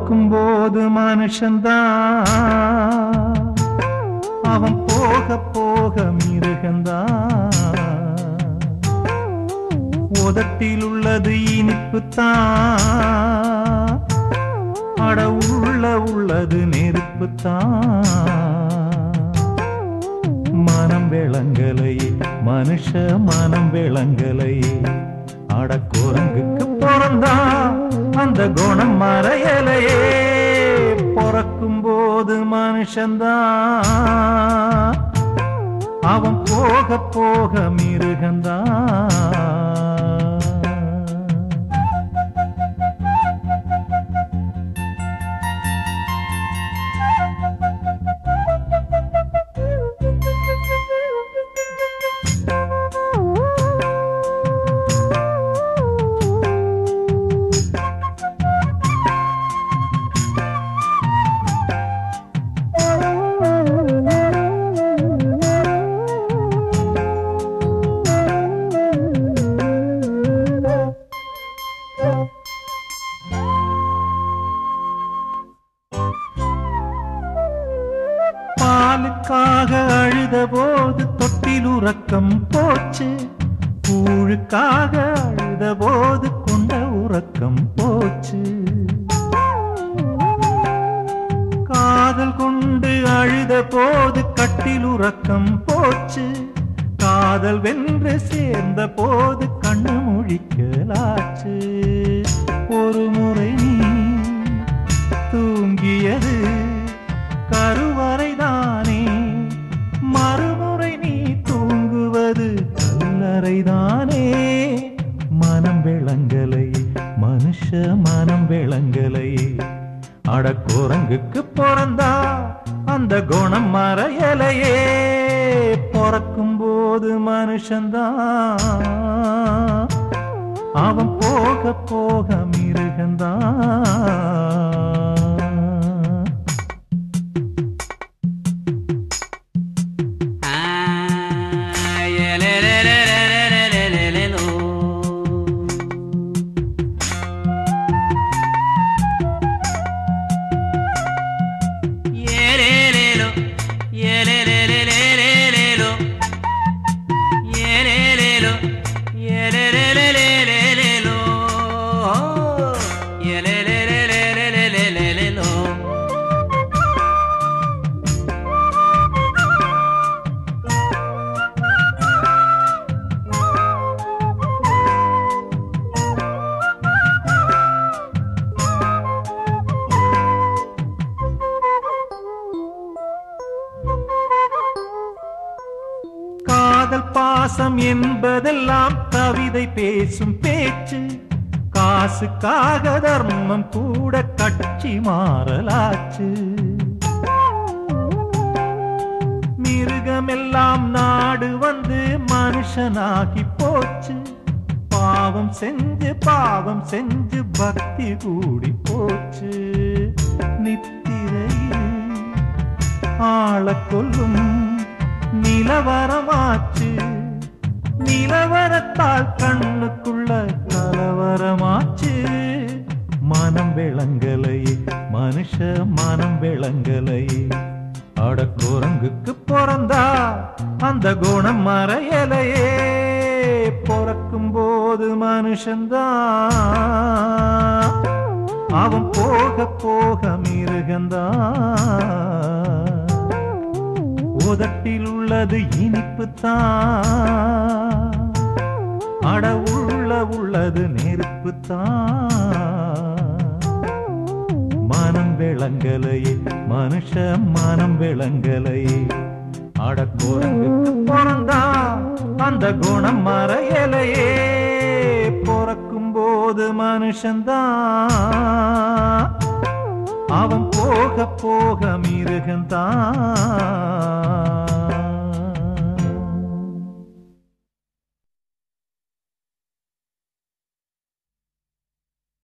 பிறக்கும் போது மனுஷன்தான் அவன் போக போக மிருகந்தான் உதட்டில் உள்ளது இனிப்புத்தான் அட உள்ள உள்ளது நெருப்புத்தான் மனம் விளங்கலை மனுஷ மனம் விளங்கலை அட குரங்குக்கு பிறந்தா அந்த குணம் மறையலையே பிறக்கும் போது மனுஷன்தான் அவன் போக போக மிருகந்தான் பாலுக்காக அழுத போது தொட்டில் உறக்கம் போச்சு கூழுக்காக அழுத போது கொண்ட உறக்கம் போச்சு காதல் கொண்டு அழுத போது கட்டில் உறக்கம் போச்சு காதல் வென்று சேர்ந்த போது கண்ணு முழிக்கலாச்சு ஒரு முறை நீ தூங்கியது கருவறைதானே மறுமுறை நீ தூங்குவது கல்லறைதானே மனம் விளங்கலை மனுஷ மனம் விளங்கலை அட குரங்குக்கு பிறந்தா அந்த குணம் மறையலையே பிறக்கும் போது மனுஷன்தான் அவன் போக போக மிருகந்தான் காதல் பாசம் என்பதெல்லாம் கவிதை பேசும் பேச்சு காசுக்காக தர்மம் கூட கட்சி மாறலாச்சு மிருகமெல்லாம் நாடு வந்து மனுஷனாகி போச்சு பாவம் செஞ்சு பாவம் செஞ்சு பக்தி கூடி போச்சு நித்திரையில் ஆள கொல்லும் நிலவரமாச்சு நிலவரத்தால் கண்ணுக்குள்ள கலவரமாச்சு மனம் விளங்கலை மனுஷ மனம் விளங்கலை அட குரங்குக்கு பிறந்தா அந்த குணம் மறையலையே பிறக்கும் போது மனுஷன்தான் அவன் போக போக மிருகந்தான் உதட்டில் உள்ளது இனிப்புத்தான் அட உள்ள உள்ளது நெருப்புத்தான் மனம் விளங்கலை மனுஷ மனம் விளங்கலை அட குரங்குக்கு பிறந்தா அந்த குணம் மறையலையே பிறக்கும் போது மனுஷன்தான் அவன் போக போக மிருகந்தான்